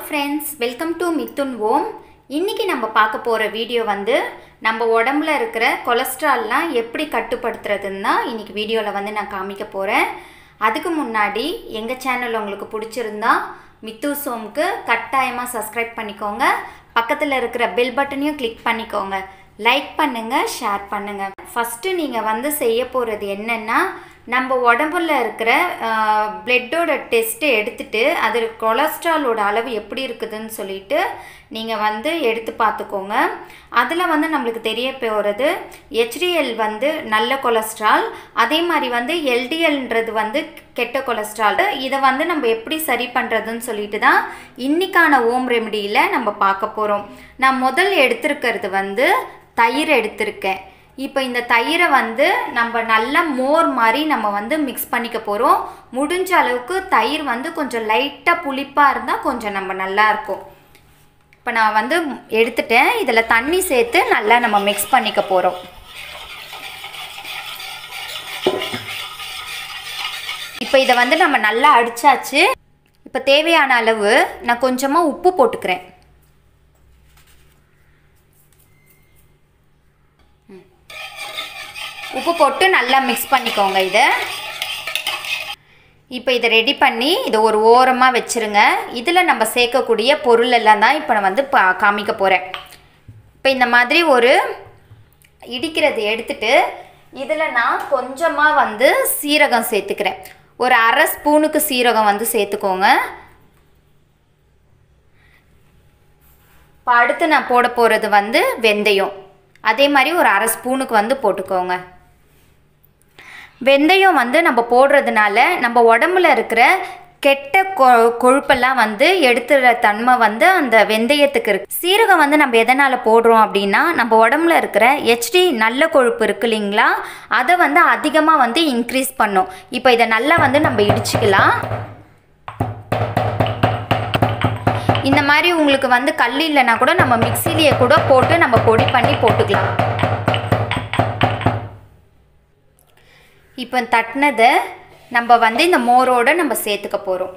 friends welcome to Mithun Om இன்னைக்கு நம்ம பார்க்க போகிற வீடியோ வந்து நம்ம உடம்புல இருக்கிற கொலஸ்ட்ரால்லாம் எப்படி கட்டுப்படுத்துறதுன்னு தான் இன்னைக்கு வீடியோவில் வந்து நான் காமிக்க போகிறேன் அதுக்கு முன்னாடி எங்கள் சேனல் உங்களுக்கு பிடிச்சிருந்தா மித்து சோம்க்கு கட்டாயமாக சப்ஸ்கிரைப் பண்ணிக்கோங்க பக்கத்தில் இருக்கிற பெல் பட்டனையும் கிளிக் பண்ணிக்கோங்க லைக் பண்ணுங்கள் ஷேர் பண்ணுங்கள் ஃபஸ்ட்டு நீங்கள் வந்து செய்ய போகிறது என்னென்னா நம்ம உடம்புல இருக்கிற பிளட்டோட டெஸ்ட்டை எடுத்துட்டு அதில் கொலஸ்ட்ராலோட அளவு எப்படி இருக்குதுன்னு சொல்லிட்டு நீங்கள் வந்து எடுத்து பார்த்துக்கோங்க அதில் வந்து நம்மளுக்கு தெரிய போகிறது ஹெச்டிஎல் வந்து நல்ல கொலஸ்ட்ரால் அதே மாதிரி வந்து எல்டிஎல்ன்றது வந்து கெட்ட கொலஸ்ட்ரால் இதை வந்து நம்ம எப்படி சரி பண்ணுறதுன்னு சொல்லிட்டு தான் இன்னைக்கான ஓம் ரெமடியில் நம்ம பார்க்க போகிறோம் நான் முதல் எடுத்திருக்கிறது வந்து தயிர் எடுத்திருக்கேன் இப்போ இந்த தயிரை வந்து நம்ம நல்லா மோர் மாதிரி நம்ம வந்து மிக்ஸ் பண்ணிக்க போகிறோம் முடிஞ்ச அளவுக்கு தயிர் வந்து கொஞ்சம் லைட்டாக புளிப்பாக இருந்தால் கொஞ்சம் நம்ம நல்லா இருக்கும் இப்போ நான் வந்து எடுத்துட்டேன் இதில் தண்ணி சேர்த்து நல்லா நம்ம மிக்ஸ் பண்ணிக்க போகிறோம் இப்போ இதை வந்து நம்ம நல்லா அடிச்சாச்சு இப்போ தேவையான அளவு நான் கொஞ்சமாக உப்பு போட்டுக்கிறேன் உப்பு போட்டு நல்லா மிக்ஸ் பண்ணிக்கோங்க இதை இப்போ இதை ரெடி பண்ணி இதை ஒரு ஓரமாக வச்சுருங்க இதில் நம்ம சேர்க்கக்கூடிய பொருள் எல்லாம் தான் இப்போ நான் வந்து பா காமிக்க போகிறேன் இப்போ இந்த மாதிரி ஒரு இடிக்கிறது எடுத்துட்டு இதில் நான் கொஞ்சமாக வந்து சீரகம் சேர்த்துக்கிறேன் ஒரு அரை ஸ்பூனுக்கு சீரகம் வந்து சேர்த்துக்கோங்க இப்போ அடுத்து நான் போட போகிறது வந்து வெந்தயம் அதே மாதிரி ஒரு அரை ஸ்பூனுக்கு வந்து போட்டுக்கோங்க வெந்தயம் வந்து நம்ம போடுறதுனால நம்ம உடம்புல இருக்கிற கெட்ட கொ கொழுப்பெல்லாம் வந்து எடுத்துற தன்மை வந்து அந்த வெந்தயத்துக்கு இருக்கு சீரகம் வந்து நம்ம எதனால் போடுறோம் அப்படின்னா நம்ம உடம்புல இருக்கிற ஹெச்டி நல்ல கொழுப்பு இருக்கு இல்லைங்களா அதை வந்து அதிகமாக வந்து இன்க்ரீஸ் பண்ணும் இப்போ இதை நல்லா வந்து நம்ம இடிச்சுக்கலாம் இந்த மாதிரி உங்களுக்கு வந்து கல் இல்லைன்னா கூட நம்ம மிக்சிலேயே கூட போட்டு நம்ம பொடி பண்ணி போட்டுக்கலாம் இப்போ தட்டினதை நம்ம வந்து இந்த மோரோடு நம்ம சேர்த்துக்க போகிறோம்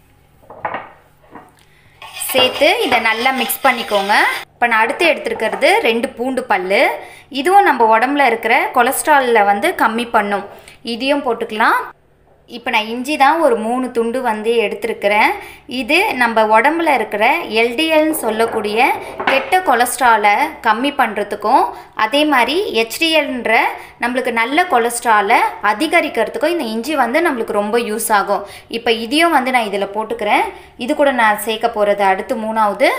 சேர்த்து இதை நல்லா மிக்ஸ் பண்ணிக்கோங்க இப்போ நான் அடுத்து எடுத்துருக்கிறது ரெண்டு பூண்டு பல் இதுவும் நம்ம உடம்புல இருக்கிற கொலஸ்ட்ராலில் வந்து கம்மி பண்ணும் இதையும் போட்டுக்கலாம் இப்போ நான் இஞ்சி தான் ஒரு மூணு துண்டு வந்து எடுத்திருக்கிறேன் இது நம்ம உடம்புல இருக்கிற எல்டிஎல்னு சொல்லக்கூடிய கெட்ட கொலஸ்ட்ராலை கம்மி பண்ணுறதுக்கும் அதே மாதிரி ஹெச்டிஎல்ன்ற நம்மளுக்கு நல்ல கொலஸ்ட்ராலை அதிகரிக்கிறதுக்கும் இந்த இஞ்சி வந்து நம்மளுக்கு ரொம்ப யூஸ் ஆகும் இப்போ இதையும் வந்து நான் இதில் போட்டுக்கிறேன் இது கூட நான் சேர்க்க போகிறது அடுத்து மூணாவது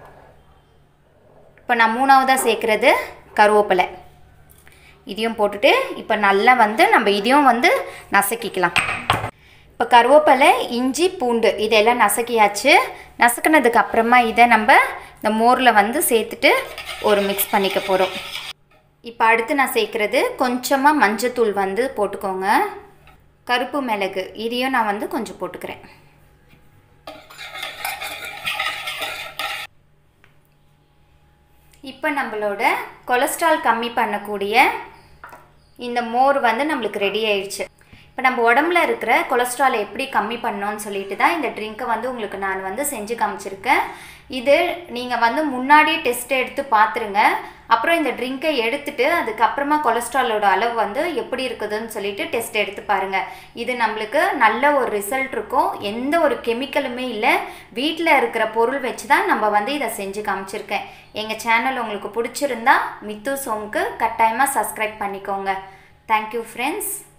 இப்போ நான் மூணாவதாக சேர்க்குறது கருவேப்பிலை இதையும் போட்டுட்டு இப்போ நல்லா வந்து நம்ம இதையும் வந்து நசுக்கிக்கலாம் இப்போ கருவேப்பிலை இஞ்சி பூண்டு இதெல்லாம் நசுக்கியாச்சு நசுக்கினதுக்கு அப்புறமா இதை நம்ம இந்த மோரில் வந்து சேர்த்துட்டு ஒரு மிக்ஸ் பண்ணிக்க போகிறோம் இப்போ அடுத்து நான் சேர்க்குறது கொஞ்சமாக மஞ்சத்தூள் வந்து போட்டுக்கோங்க கருப்பு மிளகு இதையும் நான் வந்து கொஞ்சம் போட்டுக்கிறேன் இப்போ நம்மளோட கொலஸ்ட்ரால் கம்மி பண்ணக்கூடிய இந்த மோர் வந்து நம்மளுக்கு ரெடி ஆயிடுச்சு இப்போ நம்ம உடம்புல இருக்கிற கொலஸ்ட்ராலை எப்படி கம்மி பண்ணோன்னு சொல்லிட்டு தான் இந்த ட்ரிங்க்கை வந்து உங்களுக்கு நான் வந்து செஞ்சு காமிச்சிருக்கேன் இது நீங்கள் வந்து முன்னாடியே டெஸ்ட் எடுத்து பார்த்துருங்க அப்புறம் இந்த ட்ரிங்கை எடுத்துட்டு அதுக்கப்புறமா கொலஸ்ட்ராலோட அளவு வந்து எப்படி இருக்குதுன்னு சொல்லிட்டு டெஸ்ட் எடுத்து பாருங்கள் இது நம்மளுக்கு நல்ல ஒரு ரிசல்ட் இருக்கும் எந்த ஒரு கெமிக்கலுமே இல்லை வீட்டில் இருக்கிற பொருள் வச்சு தான் நம்ம வந்து இதை செஞ்சு காமிச்சிருக்கேன் எங்கள் சேனல் உங்களுக்கு பிடிச்சிருந்தா மித்து சோமுக்கு கட்டாயமாக சப்ஸ்கிரைப் பண்ணிக்கோங்க தேங்க்யூ ஃப்ரெண்ட்ஸ்